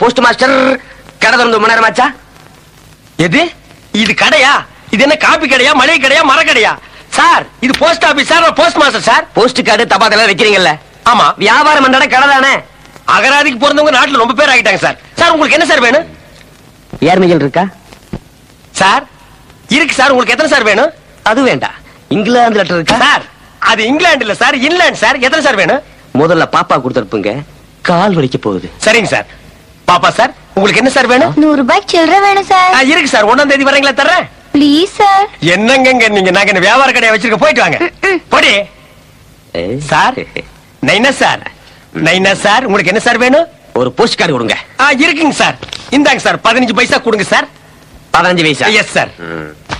Post master கடை திறந்து ரொம்ப நேரம் ஆச்சா எது இது கடையா இது என்ன காப்பி கடையா மளிகை கடையா மர கடையா சார் இது post office sir post master sir post card தபாதெல்லாம் வைக்கிறீங்கல்ல ஆமா வியாபாரம் பண்ற கடை தானே அகராதிக்கு பிறந்தவங்க நாட்டுல ரொம்ப பேர் ஆகிட்டாங்க சார் சார் உங்களுக்கு என்ன சார் வேணும் ஏர்மிகள் இருக்கா சார் இருக்கு சார் உங்களுக்கு எத்தனை சார் வேணும் அது வேண்டாம் இங்கிலாந்து லெட்டர் இருக்கா சார் அது இங்கிலாந்து இல்ல சார் இன்லாந்து சார் எத்தனை சார் வேணும் முதல்ல பாப்பா கொடுத்துருப்புங்க கால் வலிக்க போகுது சரிங்க சார் பாப்பா சார் உங்களுக்கு என்ன சார் வேணும் நூறு ரூபாய் சில்லற வேணும் சார் ஆ, இருக்கு சார் ஒண்ணாம் தேதி வரீங்களா தர்றேன் ப்ளீஸ் சார் என்னங்க நீங்க நாங்க இந்த வியாபார கடையை வச்சிருக்க போயிட்டு வாங்க போடி சார் நைனா சார் நைனா சார் உங்களுக்கு என்ன சார் வேணும் ஒரு போஸ்ட் கார்டு கொடுங்க ஆ இருக்குங்க சார் இந்தாங்க சார் பதினஞ்சு பைசா கொடுங்க சார் பதினஞ்சு வயசா எஸ் சார் ம்.